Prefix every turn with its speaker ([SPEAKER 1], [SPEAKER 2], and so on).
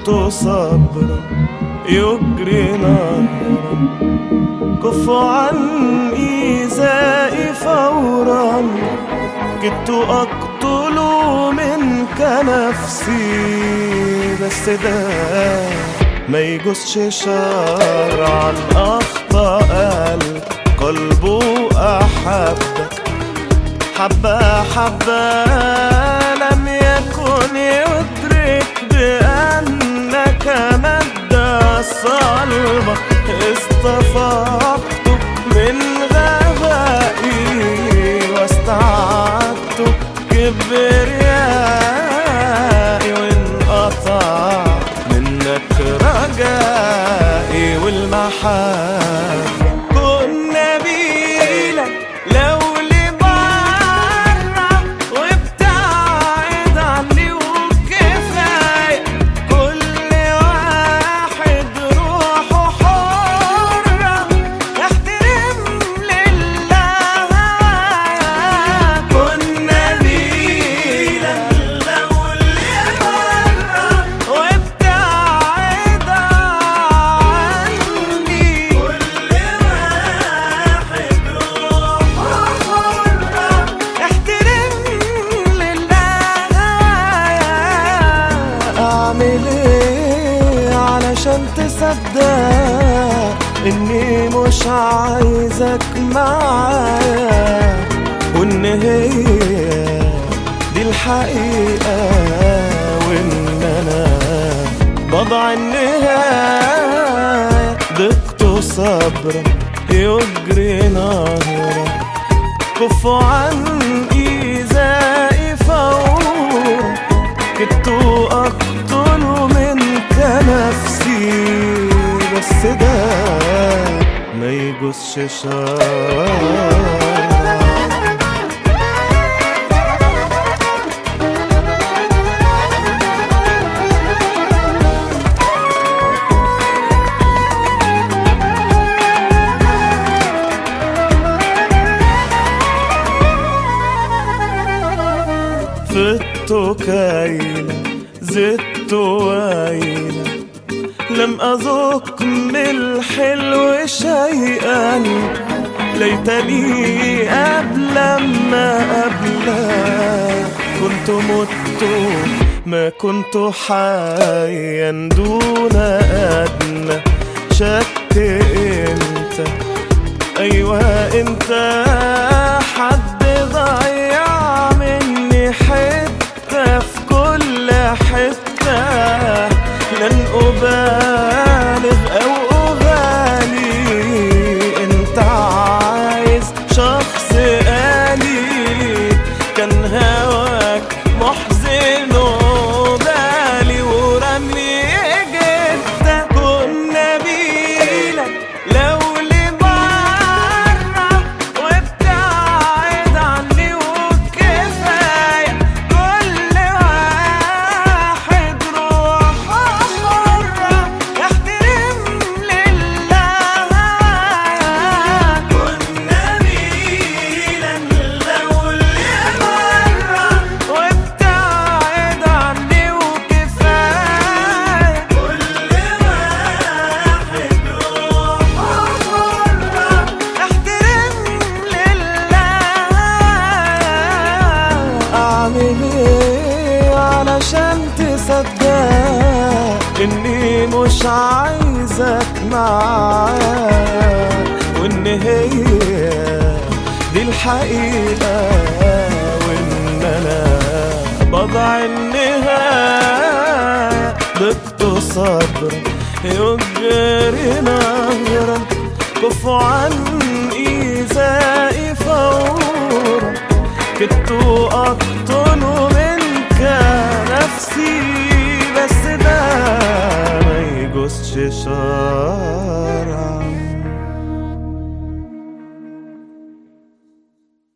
[SPEAKER 1] ضقت صبرا يجري نهرا كف عن إيذائي فورا كدت أقتل منك نفسي بس ده ما يجوزش شرعا أخطأ القلب أحبك حبة حبة لم يكن يدرك بأنك مادة صلبة اصطفقت من غبائي واستعدت كبريائي وانقطع منك رجائي والمحبة كنا بيلك لو لبرا وابتعد عني وكفاية كل واحد روحه حرة احترم لله كنا بيلك لو لبرا وابتعد عني كل واحد روحه حرة احترم لله اعمل ايه علشان تصدق اني مش عايزك معايا وان هي دي الحقيقة وان انا بضع النهاية ضقت صبرا يجري نهرا كف عن إيذائي فورا كدت أقتل منك نفسي بس ده ما يجوزش شرعا فت كايلة زدت وايلة لم أذق من الحلو شيئا ليتني قبل ما قبلا كنت مت ما كنت حيا دون أدنى شك انت ايوه انت حد ضيع مني حته في كل حته لن ابالغ او اغالي انت عايز شخص آلي كان هواك محزن وبالي ورمي جدا كنا بيلك لو لبرا وابتعد عني وكفاية كل واحد روحه حرة احترم لله كنا بيلك لو لبرا وابتعد عني وكفاية كل واحد روحه حرة احترم لله اعمل ايه علشان تصدق اني مش عايزك معايا وان هي دي الحقيقة وان انا بضع النهاية ضقت صبر يجري نهرا كف عن إيذائي فورا كدت أقتل منك نفسي بس ده ما يجوزش شرعا